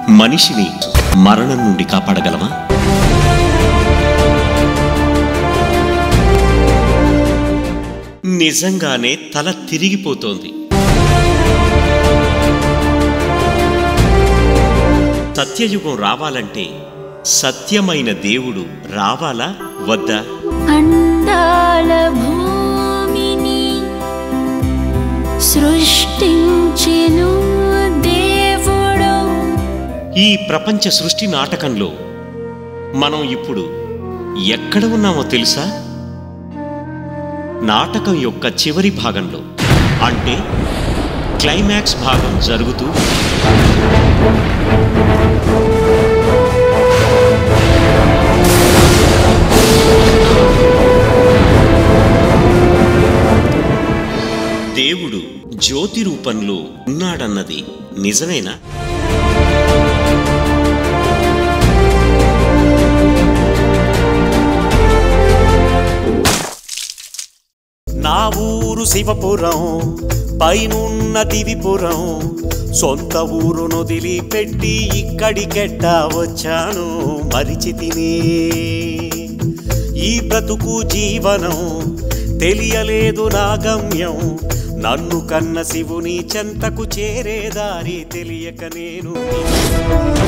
మనిషిని మరణం నుండి కాపాడగలమా నిజంగానే తల తిరిగిపోతోంది సత్యయుగం రావాలంటే సత్యమైన దేవుడు రావాలా వద్దా అందాల భూమిని సృష్టించెను దేవుడు ఈ ప్రపంచ సృష్టి నాటకంలో మనం ఇప్పుడు ఎక్కడ ఉన్నామో తెలుసా నాటకం యొక్క చివరి భాగంలో అంటే క్లైమాక్స్ భాగం జరుగుతూ దేవుడు జ్యోతి రూపంలో ఉన్నాడన్నది నిజమేనా నా ఊరు శివపురం పైనున్న దివిపురం సొంత ఊరు నొదిలి పెట్టి ఇక్కడికెట్ట వచ్చాను మరిచి తినే ఈ బ్రతుకు జీవనం తెలియలేదు నా గమ్యం నన్ను కన్న శివుని చెంతకు చేరే దారి తెలియక నేను